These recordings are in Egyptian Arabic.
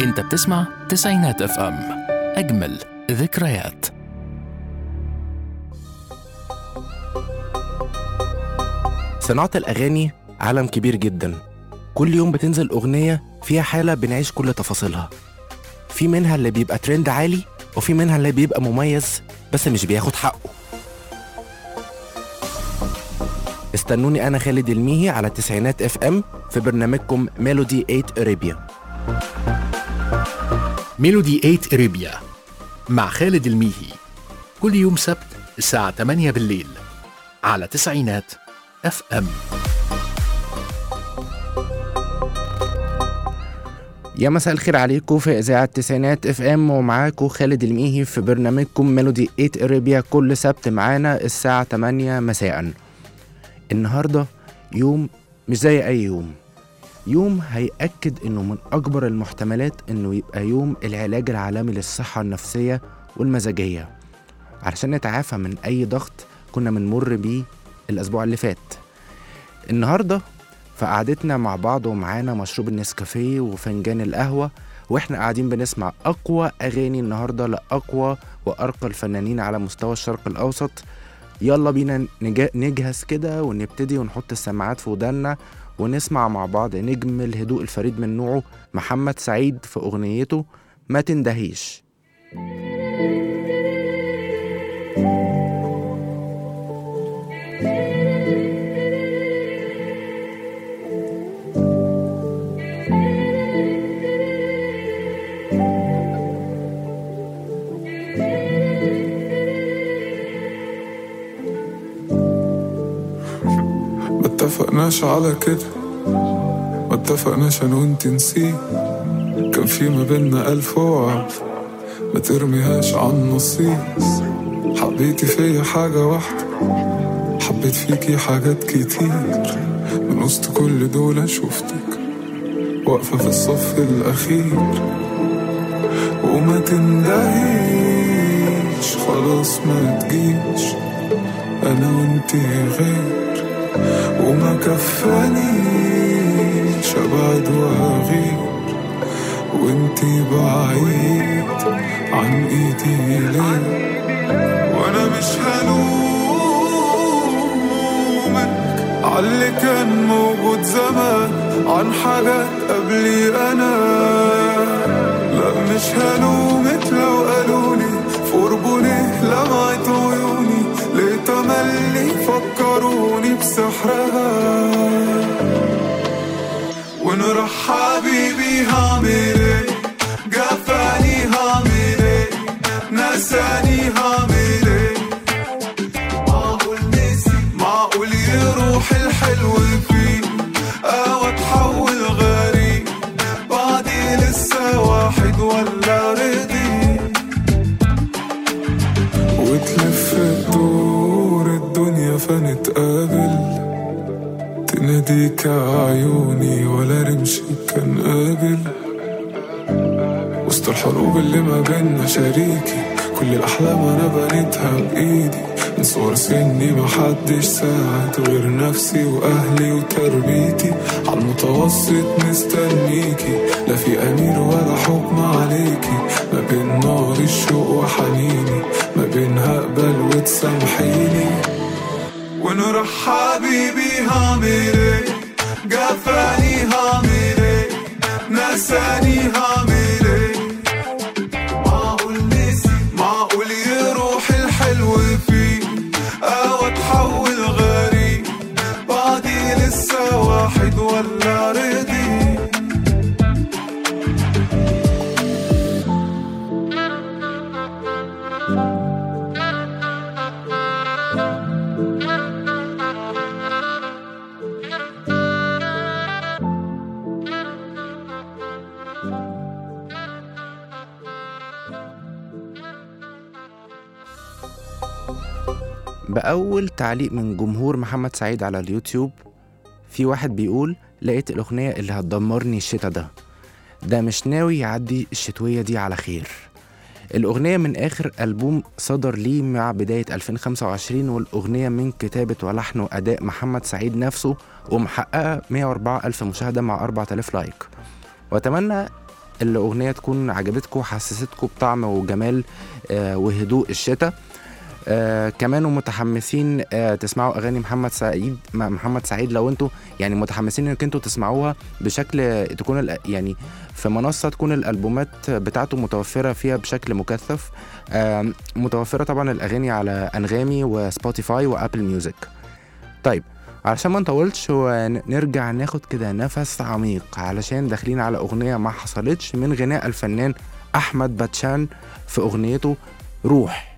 انت بتسمع تسعينات اف ام اجمل ذكريات صناعة الأغاني عالم كبير جدا كل يوم بتنزل أغنية فيها حالة بنعيش كل تفاصيلها في منها اللي بيبقى ترند عالي وفي منها اللي بيبقى مميز بس مش بياخد حقه استنوني أنا خالد الميهي على التسعينات اف ام في برنامجكم ميلودي 8 اريبيا ميلودي 8 اريبيا مع خالد الميهي كل يوم سبت الساعة 8 بالليل على تسعينات اف ام يا مساء الخير عليكم في إذاعة تسعينات اف ام ومعاكم خالد الميهي في برنامجكم ميلودي 8 اريبيا كل سبت معانا الساعة 8 مساء النهاردة يوم مش زي أي يوم يوم هيأكد إنه من أكبر المحتملات إنه يبقى يوم العلاج العالمي للصحة النفسية والمزاجية علشان نتعافى من أي ضغط كنا بنمر بيه الأسبوع اللي فات النهاردة في قعدتنا مع بعض ومعانا مشروب النسكافيه وفنجان القهوة واحنا قاعدين بنسمع أقوى أغاني النهاردة لأقوى وأرقى الفنانين على مستوى الشرق الأوسط يلا بينا نجا- نجهز كده ونبتدي ونحط السماعات في ودانا ونسمع مع بعض نجم الهدوء الفريد من نوعه محمد سعيد في أغنيته ما تندهيش ما اتفقناش على كده ما اتفقناش انا وانت نسيت كان في ما بينا الف وعد ما ترميهاش على النصيب حبيتي فيا حاجة واحدة حبيت فيكي حاجات كتير من وسط كل دول شفتك واقفة في الصف الأخير وما تندهيش خلاص ما تجيش أنا وانتي غير وما كفانيش ابعد واغير وانتي بعيد عن ايدي ليه وانا مش هلومك عاللي كان موجود زمان عن حاجات قبلي انا لا مش هلومك لو قالولي في قربوني لمعت عيوني ليه تملي فكروني بسحرها وان راح حبيبي هعمل ايه جفاني هعمل ايه نساني هعمل ايه معقول نسي معقول يروح الحلو فيه او اتحول غريب بعدي لسه واحد ولا رضي وتلف الدور الدنيا فنتقابل تناديك عيوني ولا رمشي كان قابل وسط الحروب اللي ما بينا شريكي كل الأحلام أنا بنيتها بإيدي من صغر سني محدش ساعد غير نفسي وأهلي وتربيتي عالمتوسط مستنيكي لا في أمير ولا حكم عليكي ما بين نار الشوق وحنيني ما بين هقبل وتسامحيني وان راح حبيبي هعمل ايه جفاني هعمل ايه نساني هعمل ايه معقول نسي معقول يروح الحلو فيه او اتحول غريب بعدي لسه واحد ولا رضي بأول تعليق من جمهور محمد سعيد على اليوتيوب في واحد بيقول لقيت الأغنية اللي هتدمرني الشتا ده ده مش ناوي يعدي الشتوية دي على خير الأغنية من آخر ألبوم صدر ليه مع بداية 2025 والأغنية من كتابة ولحن وأداء محمد سعيد نفسه ومحققة 104 ألف مشاهدة مع 4000 لايك وأتمنى الأغنية تكون عجبتكم وحسستكم بطعم وجمال آه، وهدوء الشتاء آه كمان ومتحمسين آه تسمعوا اغاني محمد سعيد مع محمد سعيد لو انتوا يعني متحمسين انكم انتوا تسمعوها بشكل تكون الأ- يعني في منصه تكون الالبومات بتاعته متوفره فيها بشكل مكثف آه متوفره طبعا الاغاني على انغامي وسبوتيفاي وابل ميوزك طيب علشان ما نطولش ونرجع ناخد كده نفس عميق علشان داخلين على اغنيه ما حصلتش من غناء الفنان احمد باتشان في اغنيته روح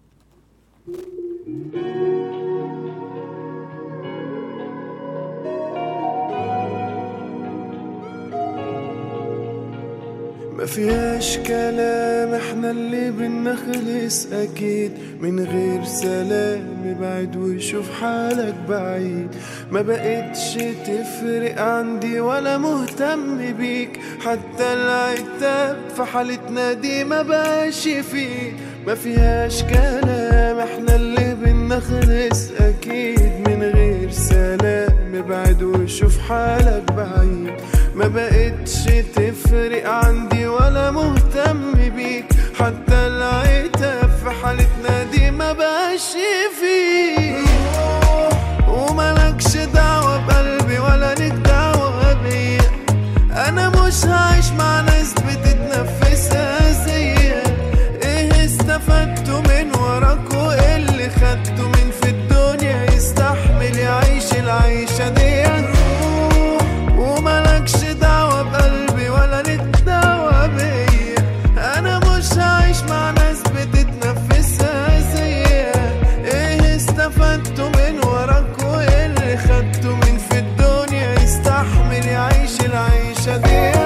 ما فيهاش كلام احنا اللي بنخلص اكيد من غير سلام ابعد وشوف حالك بعيد ما بقتش تفرق عندي ولا مهتم بيك حتى العتاب في حالتنا دي ما بقاش فيه ما فيهاش كلام احنا اللي بنخلص اكيد من غير سلام ابعد وشوف حالك بعيد ما بقتش تفرق عندي ولا مهتم بيك حتى العتاب في حالتنا دي ما بقاش فيه وملكش دعوة بقلبي ولا ليك دعوة بيا أنا مش هعيش مع ناس بتتنفس زيا إيه استفدته من وراك وإيه اللي خدته من في الدنيا يستحمل يعيش العيشة دي روح وملكش دعوة بقلبي ولا ليك دعوة بيا أنا مش هعيش مع ناس بتتنفس زيا إيه استفدته من وراك وإيه اللي خدته من في الدنيا يستحمل يعيش العيشة دي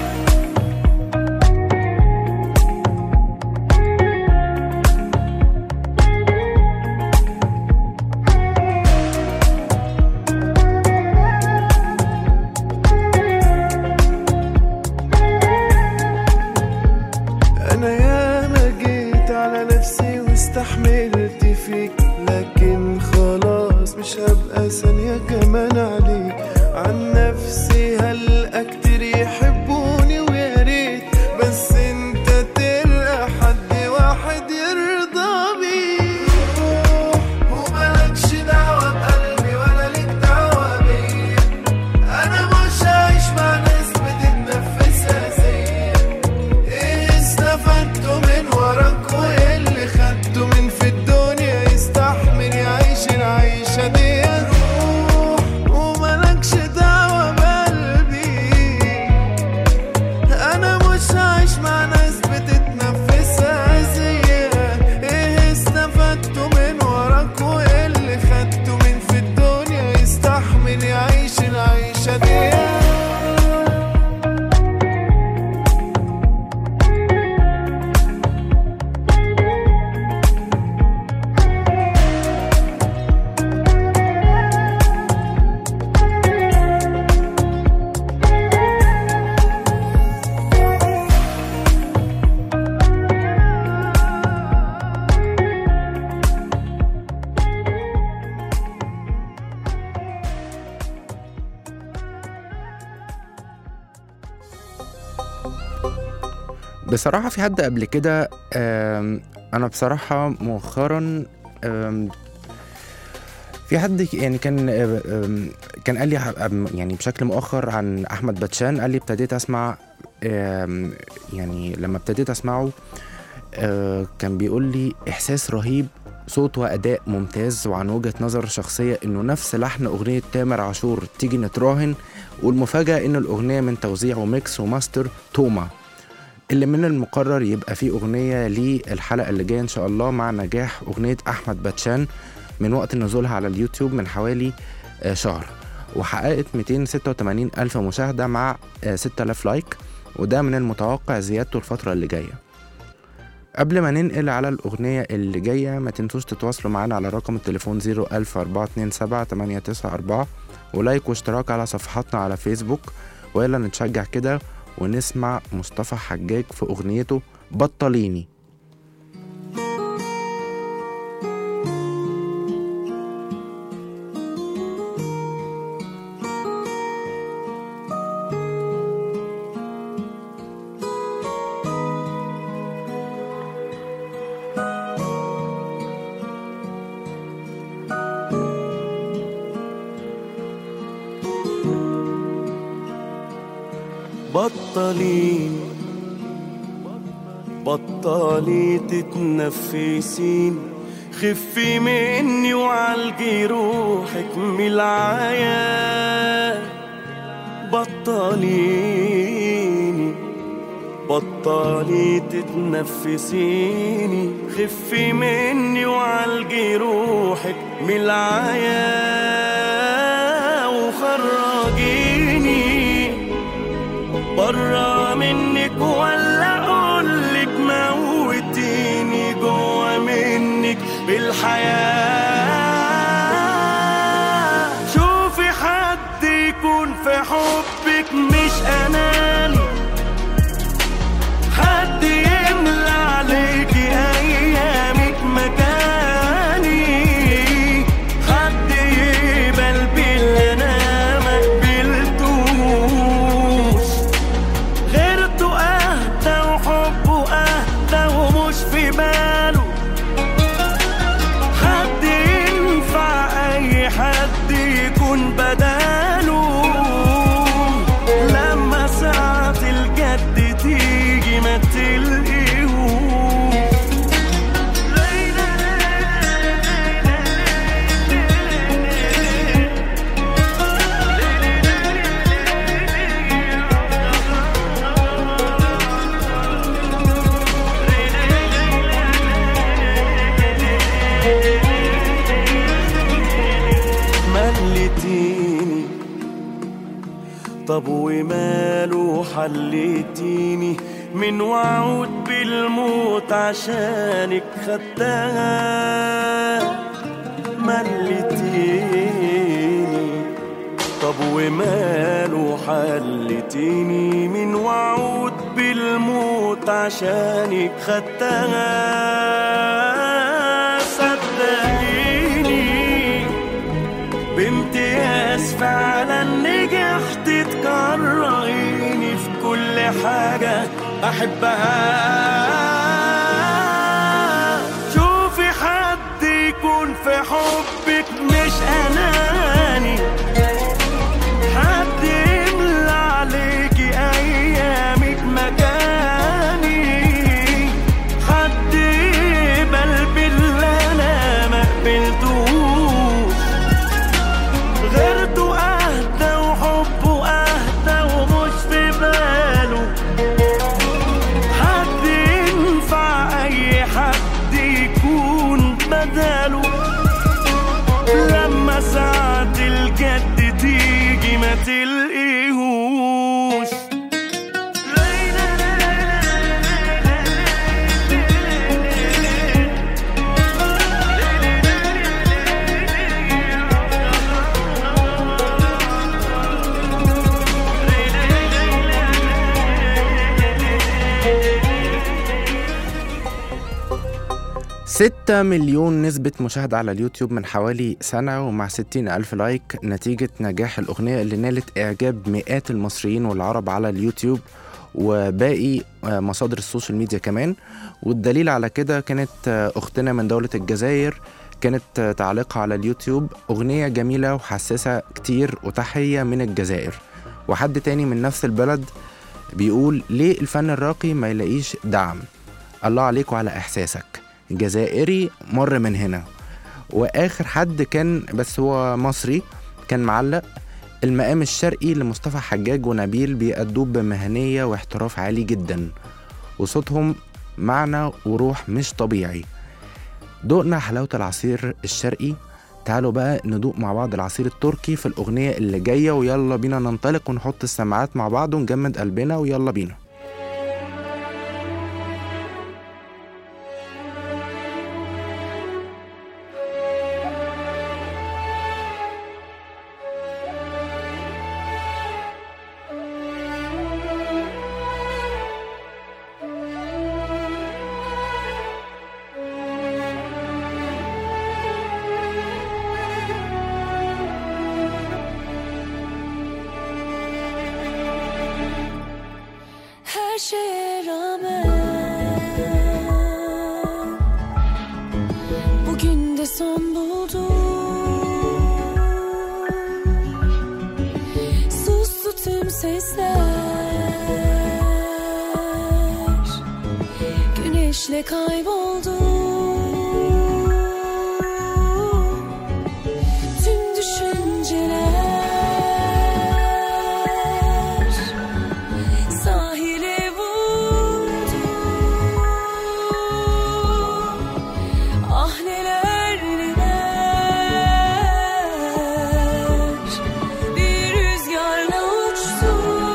انا ياما جيت على نفسي واستحملت فيك لكن خلاص مش هبقى ثانية كمان عليك عن نفسي هلقى كتير يحبوني ويا ريت بس انت تلقى حد واحد يرضى بيك وملكش دعوة بقلبي ولا ليك دعوة بيا انا مش عايش مع ناس بتتنفسها زيا ايه استفدته من وراك وايه اللي خدته من في الدنيا يستحمل يعيش العيشة دي روح وملكش دعوة بقلبي انا مش عايش مع ناس بتتنفسها زيا ايه استفدته من وراك وايه اللي خدته من في الدنيا يستحمل يعيش العيشة دي بصراحة في حد قبل كده آم، أنا بصراحة مؤخرا آم، في حد ك- يعني كان آه، آم، كان قال لي ح- آم، يعني بشكل مؤخر عن أحمد باتشان قال لي ابتديت أسمع آم، يعني لما ابتديت أسمعه آه، كان بيقول لي إحساس رهيب صوت وأداء ممتاز وعن وجهة نظر شخصية إنه نفس لحن أغنية تامر عاشور تيجي نتراهن والمفاجأة إن الأغنية من توزيع وميكس وماستر توما اللي من المقرر يبقى فيه أغنية للحلقة اللي جاية إن شاء الله مع نجاح أغنية أحمد باتشان من وقت نزولها على اليوتيوب من حوالي آه، شهر وحققت 286 ألف مشاهدة مع آه، 6000 لايك وده من المتوقع زيادته الفترة اللي جاية قبل ما ننقل على الأغنية اللي جاية ما تنسوش تتواصلوا معانا على رقم التليفون 01427 ولايك واشتراك على صفحاتنا على فيسبوك ويلا نتشجع كده ونسمع مصطفى حجاج في أغنيته بطليني بطلين بطلي تتنفسين خفي مني وعالجي روحك من العيا بطليني بطلي تتنفسيني خفي مني وعالجي روحك من العيا وخرجيني برا منك ولا اقولك موتيني جوا منك بالحياة شوفي حد يكون في حبك مش اناني حد يملى عليكي ايامك مكاني حد يقبل باللي انا ما قبلتوش غيرته اهدى وحبه اهدى ومش في باله حد ينفع اي حد يكون بداله لما ساعة الجد تيجي ما تلقيهوش ملتيني طب وماله حليتيني من وعود بالموت عشانك خدتها ملتيني طب وماله حلتيني من وعود بالموت عشانك خدتها صدقيني بامتياز فعلا نجحت تكرهيني في كل حاجة أحبها شوفي حد يكون في حبك مش أناني حد يملى عليكي أيامك مكاني حد يقبل باللي أنا ما قبلتوش غيرته اهدى وحبه اهدى ومش في باله حد ينفع اي حد يكون بداله لما ساعة الجد تيجي ما تلقيهوش ستة مليون نسبة مشاهدة على اليوتيوب من حوالي سنة ومع ستين ألف لايك نتيجة نجاح الأغنية اللي نالت إعجاب مئات المصريين والعرب على اليوتيوب وباقي آه، مصادر السوشيال ميديا كمان والدليل على كده كانت آه، أختنا من دولة الجزائر كانت آه، تعليقها على اليوتيوب أغنية جميلة وحساسة كتير وتحية من الجزائر وحد تاني من نفس البلد بيقول ليه الفن الراقي ما يلاقيش دعم الله عليكم على إحساسك جزائري مر من هنا واخر حد كان بس هو مصري كان معلق المقام الشرقي لمصطفى حجاج ونبيل بيأدوه بمهنية واحتراف عالي جدا وصوتهم معنى وروح مش طبيعي دقنا حلاوة العصير الشرقي تعالوا بقى ندوق مع بعض العصير التركي في الأغنية اللي جاية ويلا بينا ننطلق ونحط السماعات مع بعض ونجمد قلبنا ويلا بينا Her şeye rağmen Bugün de son buldum Sustu tüm sesler güneşle kayboldu Tüm düşünceler Sahile vurdu Ah neler neler Bir rüzgarla uçtu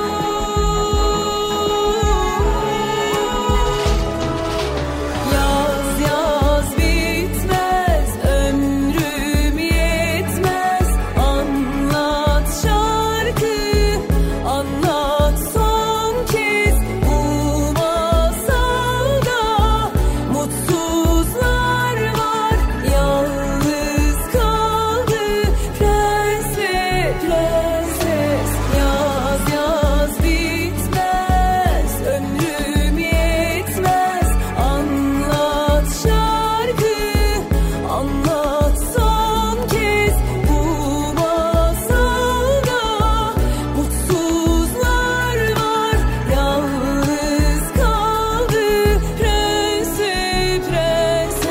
Yaz yaz bitmez ömrüm yetmez anlat şarkı anlat son kez bu masalda mutsuzlar var yalnız kaldı prens ve prenses yaz yaz bitmez ömrüm yetmez anlat şarkı anlat son kez bu masalda mutsuzlar var yalnız kaldı prens ve prenses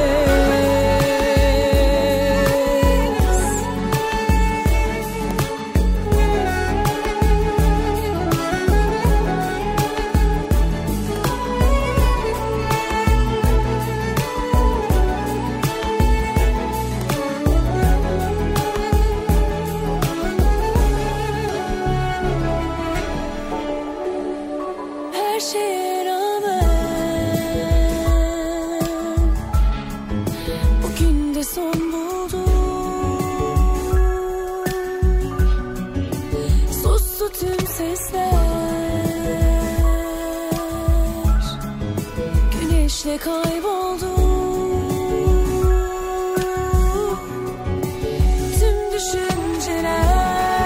her şeye rağmen bugün de son buldu sustu tüm sesler güneşle kayboldu tüm düşünceler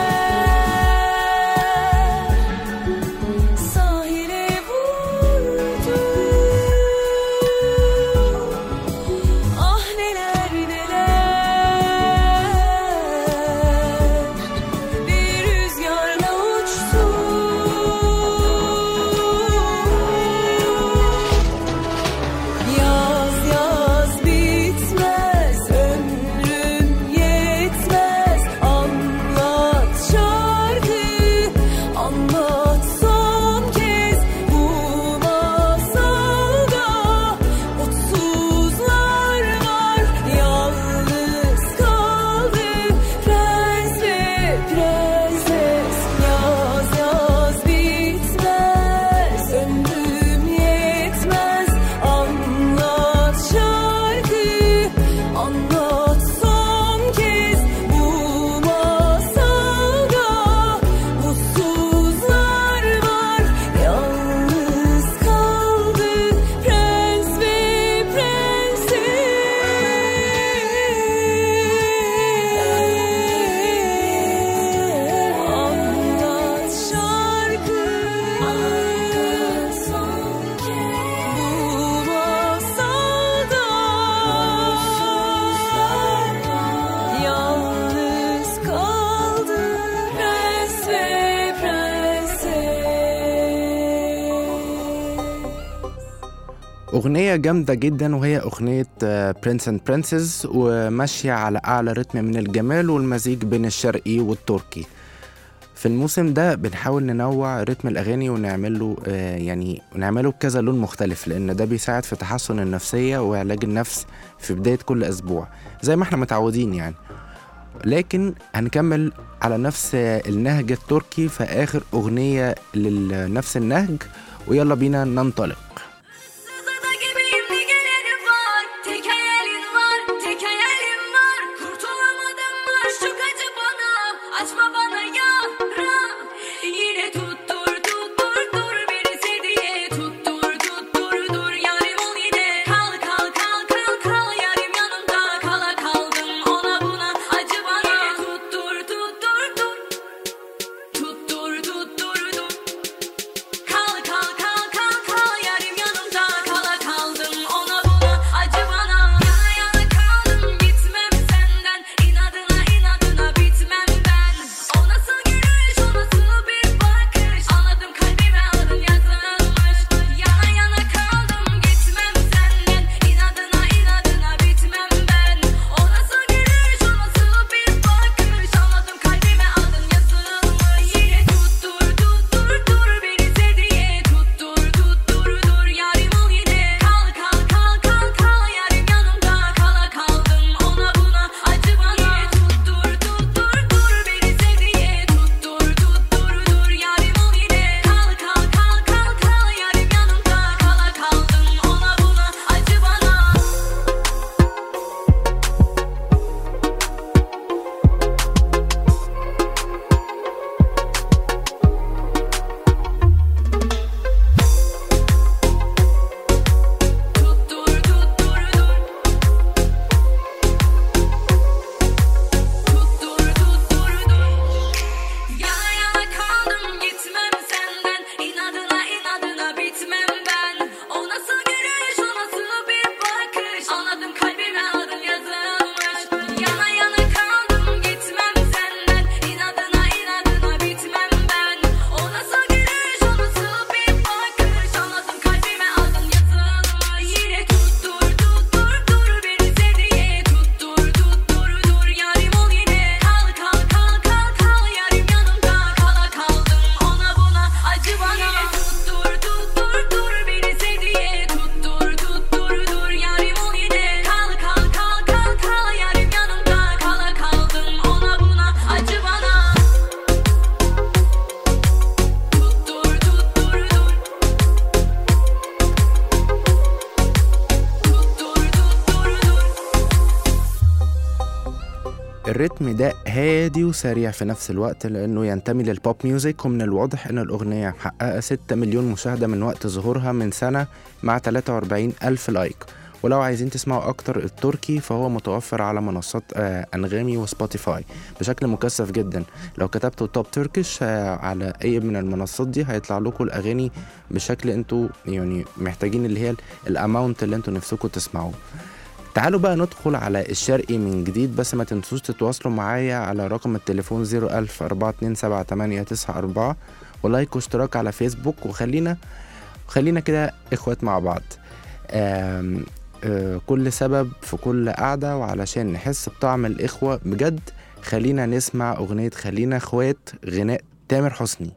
sahile vurdu Ah neler neler Bir rüzgarla uçtu Yaz yaz bitmez ömrüm yetmez anlat şarkı anlat son kez bu masalda mutsuzlar var yalnız kaldı prens ve prenses yaz yaz bitmez ömrüm yetmez anlat şarkı anlat son kez bu masalda mutsuzlar var yalnız kaldı prens ve prenses anlat şarkı anlat son kez bu masalda yalnız kaldı prens ve prenses أغنية جامدة جدا وهي أغنية برنس اند برنسز وماشية على أعلى رتم من الجمال والمزيج بين الشرقي والتركي في الموسم ده بنحاول ننوع رتم الأغاني ونعمل له آه، يعني نعمله بكذا لون مختلف لأن ده بيساعد في تحسن النفسية وعلاج النفس في بداية كل أسبوع زي ما احنا متعودين يعني لكن هنكمل على نفس النهج التركي في آخر أغنية لنفس النهج ويلا بينا ننطلق Sızada gibiyim bir gelenim var Tek hayalim var, tek hayalim var Kurtulamadım var şu acı bana Açma bana yara Yine tuttur tuttur dur beni sevdiye Tuttur tuttur dur yarim ol yine Kal kal kal kal kal yarim yanımda Kala kaldım ona buna acı bana Tuttur tuttur dur Tuttur tuttur dur Kal kal kal kal kal yarim الريتم ده هادي وسريع في نفس الوقت لأنه ينتمي للبوب ميوزك ومن الواضح إن الأغنية محققة 6 مليون مشاهدة من وقت ظهورها من سنة مع 43 ألف لايك ولو عايزين تسمعوا أكتر التركي فهو متوفر على منصات آه، أنغامي وسبوتيفاي بشكل مكثف جدا لو كتبتوا توب تركش آه، على أي من المنصات دي هيطلع لكم الأغاني بشكل انتوا يعني محتاجين اللي هي الأماونت اللي انتوا نفسكم تسمعوه تعالوا بقى ندخل على الشرقي من جديد بس ما تنسوش تتواصلوا معايا على رقم التليفون 01000 427 ولايك واشتراك على فيسبوك وخلينا خلينا كده اخوات مع بعض آم آه كل سبب في كل قعدة وعلشان نحس بطعم الإخوة بجد خلينا نسمع أغنية خلينا إخوات غناء تامر حسني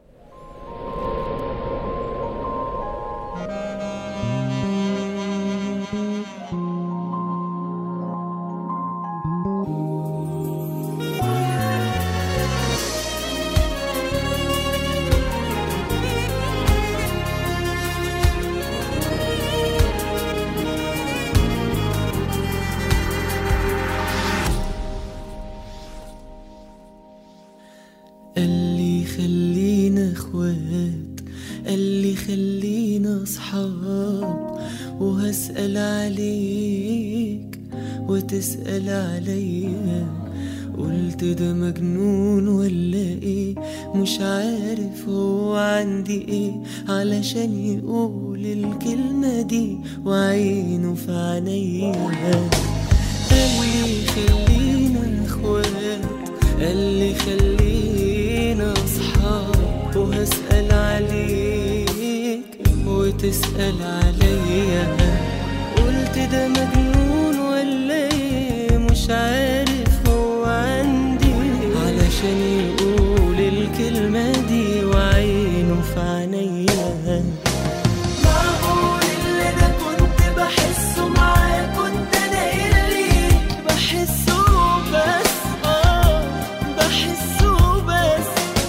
قال لي خلينا اخوات قال لي خلينا اصحاب وهسأل عليك وتسأل عليا قلت ده مجنون ولا ايه مش عارف هو عندي ايه علشان يقول الكلمة دي وعينه في عينيا قال لي خلينا اخوات قال لي خلينا اصحاب وهسأل عليك وتسأل عليا قلت ده مجنون ولا ايه مش عارف هو عندي علشان يقول الكلمة دي وعينه في عينيا معقول اللي ده كنت بحسه معاه كنت انا اللي بحسه بس اه بحسه بس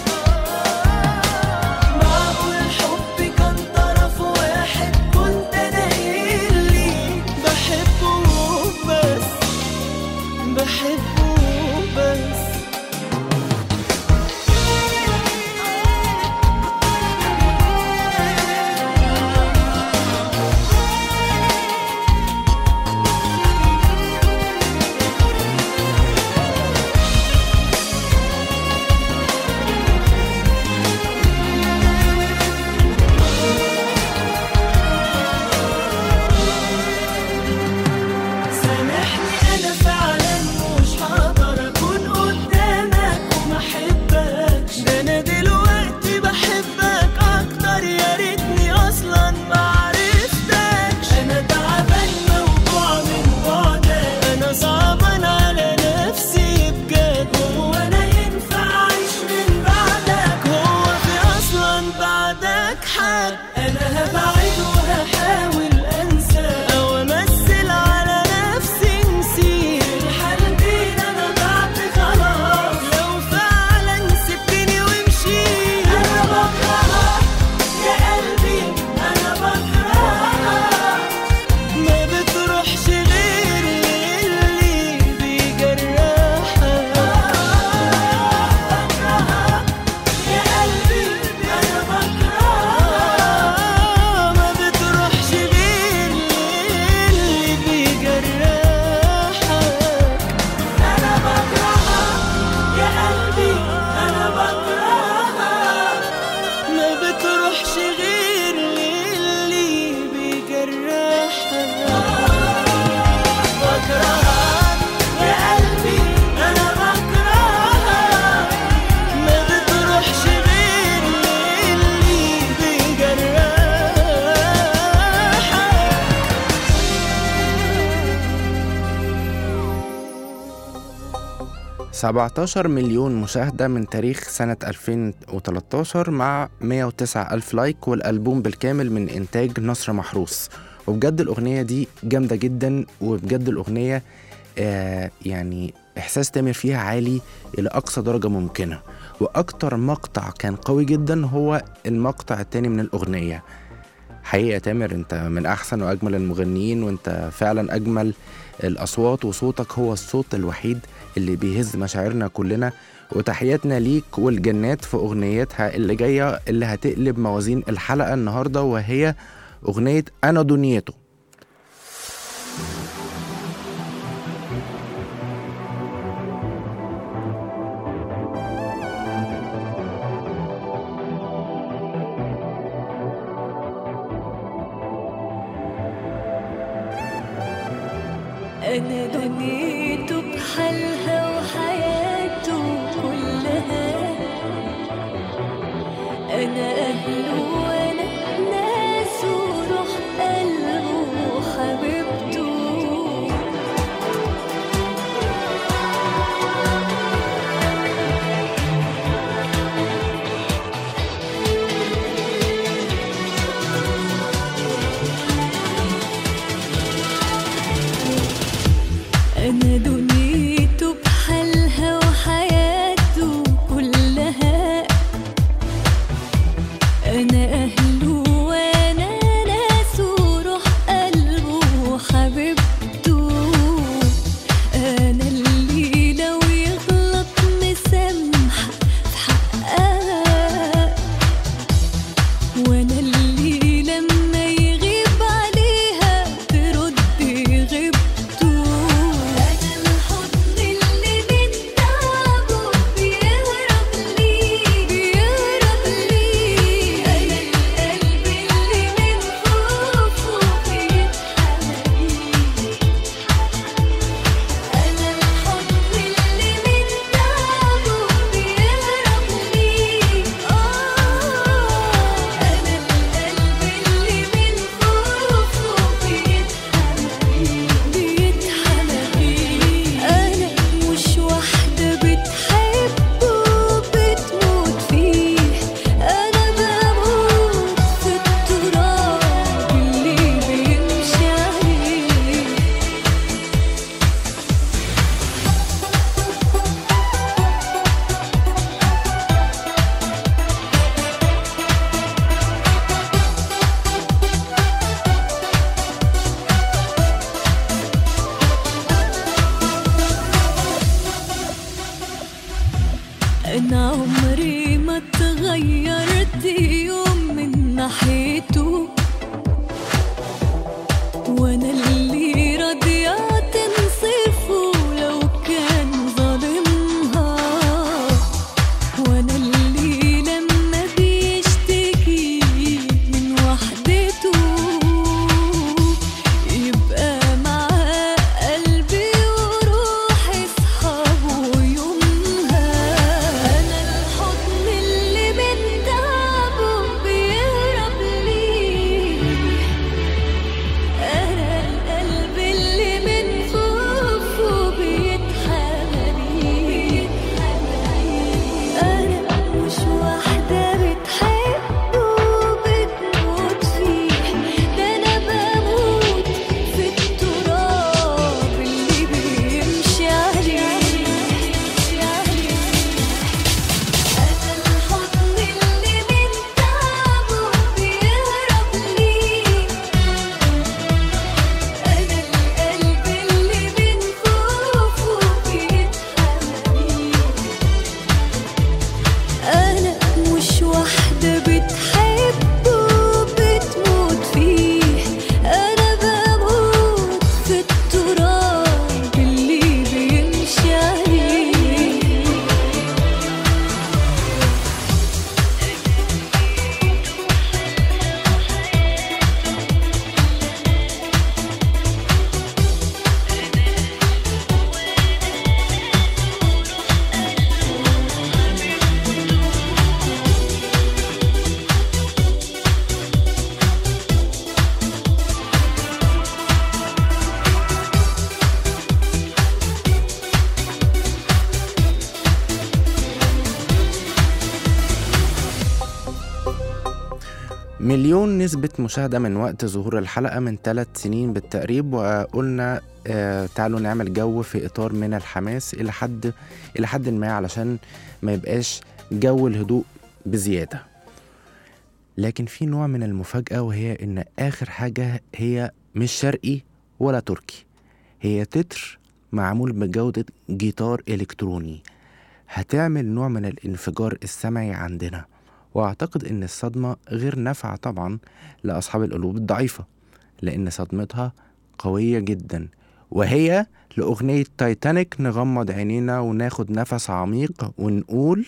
معقول حبي كان طرف واحد كنت انا اللي بحبه بس بحبه بس سامحني انا فعلا مش هقدر اكون قدامك وما احبكش ده انا دلوقتي بحبك اكتر يا ريتني اصلا ما عرفتكش انا تعبان موجوع من بعدك انا صعبان على نفسي بجد هو انا ينفع اعيش من بعدك هو في اصلا بعدك حد انا هبعد وهحاول انسى او امثل على نفسي نسيت الحالتين انا ضعت خلاص لو فعلا سبتني ومشيت انا بكرهك يا قلبي انا بكرهك ما بتروحش غير اللي بيجرحك بكرهك يا قلبي انا بكرهك ما بتروحش غير اللي بيجرحك انا بكرهك يا قلبي انا بكرهك ما بتروحش غير اللي بيجرحك بكرهك يا قلبي انا بكرهك ما بتروحش غير اللي بيجرحك 17 مليون مشاهدة من تاريخ سنة 2013 مع 109 ألف لايك والألبوم بالكامل من إنتاج نصر محروس وبجد الأغنية دي جامدة جدا وبجد الأغنية آه يعني إحساس تامر فيها عالي إلى أقصى درجة ممكنة وأكتر مقطع كان قوي جدا هو المقطع التاني من الأغنية حقيقة يا تامر انت من احسن واجمل المغنيين وانت فعلا اجمل الاصوات وصوتك هو الصوت الوحيد اللي بيهز مشاعرنا كلنا وتحياتنا ليك والجنات في اغنيتها اللي جاية اللي هتقلب موازين الحلقة النهاردة وهي اغنية انا دنيته أنا دنيته بحالها وحياته كلها أنا أهله وأنا ناس وروح قلبه وحبيبته أنا دنيته بحالها وحياته كلها أنا أهله وأنا ناس وروح قلبه وحبيبته أنا اللي لو يغلط مسامحة في حقها وانا اللي لما يغيب عليها ترد غيبته انا الحضن اللي من تعبه بيهرب لي بيهرب لي انا القلب اللي من خوفه بيتحمل أنا الحضن اللي من تعبه بيهرب لي آه أنا القلب اللي من خوفه بيتحمل بيتحمل أنا مش واحدة بتحبه بتموت فيه أنا بموت في التراب اللي بيمشي عليه أنا عمري ما اتغيرت يوم من ناحيته وأنا اللي راضية تنصفه لو كان ظالمها وأنا اللي لما بيشتكي من وحدته يبقى معاه قلبي وروحي صحابه يومها أنا الحضن اللي من تعبه بيهرب لي أنا القلب اللي من خوفه بيتحمل أنا مش واحدة بتحبه بتموت فيه ده أنا بموت في التراب اللي بيمشي عليه أنا الحضن اللي من تعبه بيهرب لي أنا القلب اللي من خوفه بيتحمل أنا مش واحدة بتحبه بتموت فيه أنا بموت في التراب اللي بيمشي عليه مليون نسبة مشاهدة من وقت ظهور الحلقة من ثلاث سنين بالتقريب وقلنا آه تعالوا نعمل جو في إطار من الحماس إلى حد إلى حد ما علشان ما يبقاش جو الهدوء بزيادة لكن في نوع من المفاجأة وهي إن آخر حاجة هي مش شرقي ولا تركي هي تتر معمول بجودة جيتار إلكتروني هتعمل نوع من الانفجار السمعي عندنا وأعتقد إن الصدمة غير نافعة طبعا لأصحاب القلوب الضعيفة لأن صدمتها قوية جدا وهي لأغنية تايتانيك نغمض عينينا وناخد نفس عميق ونقول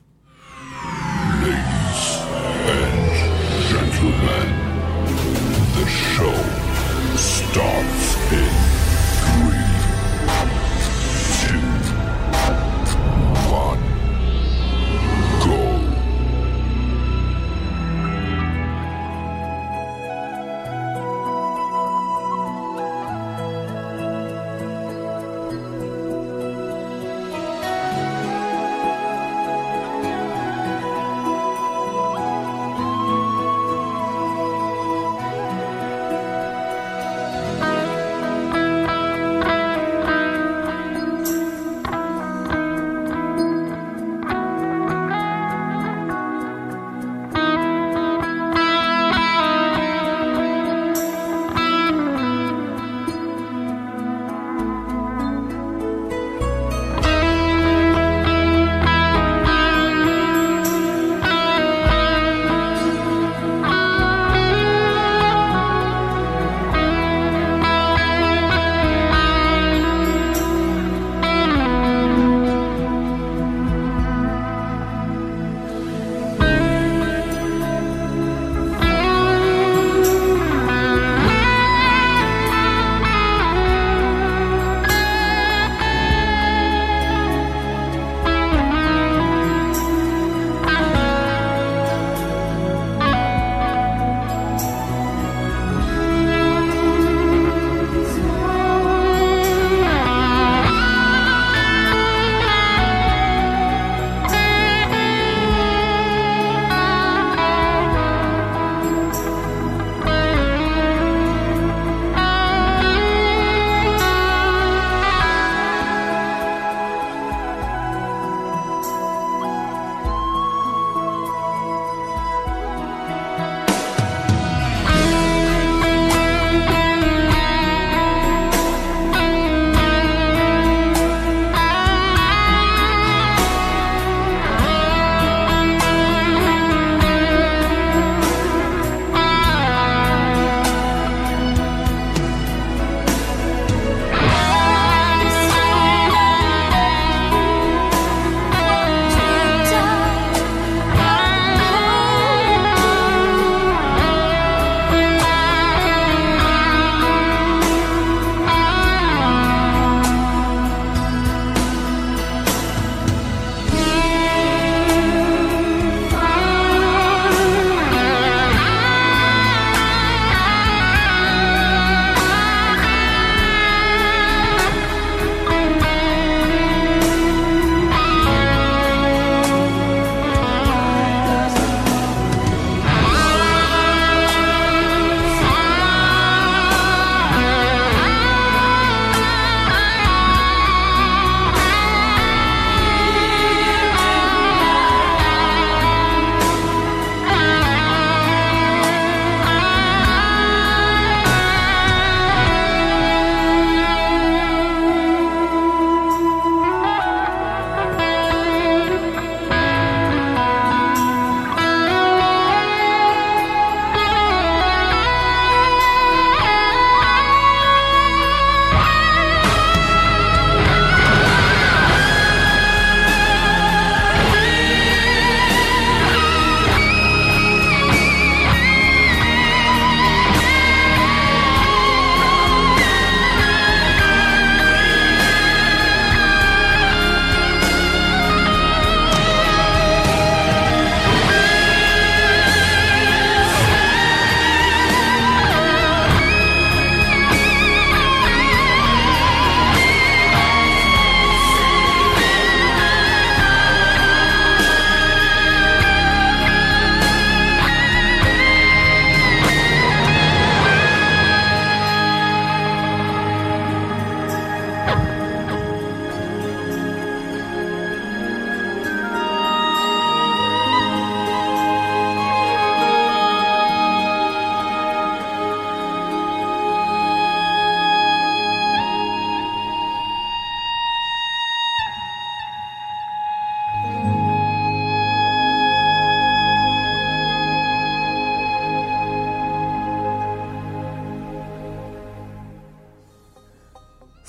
Gentlemen, the show starts in three, two, one, go.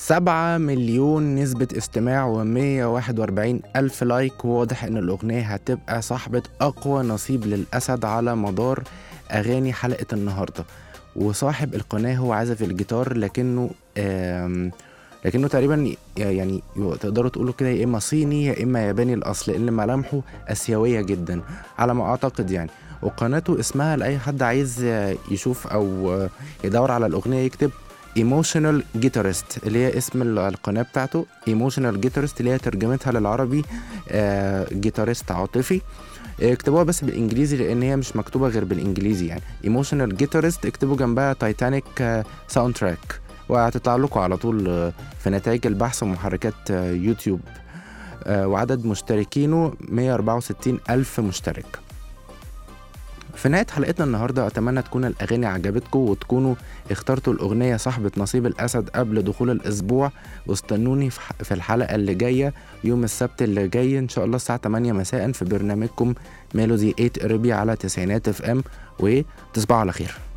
سبعة مليون نسبة استماع ومية واحد وأربعين ألف لايك وواضح إن الأغنية هتبقى صاحبة أقوى نصيب للأسد على مدار أغاني حلقة النهاردة وصاحب القناة هو عازف الجيتار لكنه آم لكنه تقريبا ي- يعني ي- تقدروا تقولوا كده يا إما صيني يا إما ياباني الأصل لأن ملامحه آسيوية جدا على ما أعتقد يعني وقناته اسمها لأي حد عايز آه، يشوف أو آه، يدور على الأغنية يكتب ايموشنال جيتارست اللي هي اسم ال- القناه بتاعته ايموشنال جيتارست اللي هي ترجمتها للعربي آه جيتارست عاطفي آه، اكتبوها بس بالانجليزي لان هي مش مكتوبه غير بالانجليزي يعني ايموشنال جيتارست اكتبوا جنبها تايتانيك ساوند تراك وهتطلع لكم على طول آه، في نتائج البحث ومحركات آه، يوتيوب آه، وعدد مشتركينه 164 ألف مشترك في نهاية حلقتنا النهاردة أتمنى تكون الأغاني عجبتكم وتكونوا اخترتوا الأغنية صاحبة نصيب الأسد قبل دخول الأسبوع واستنوني في ح- في الحلقة اللي جاية يوم السبت اللي جاي إن شاء الله الساعة 8 مساء في برنامجكم ميلودي 8 اربي على تسعينات اف ام وتصبحوا على خير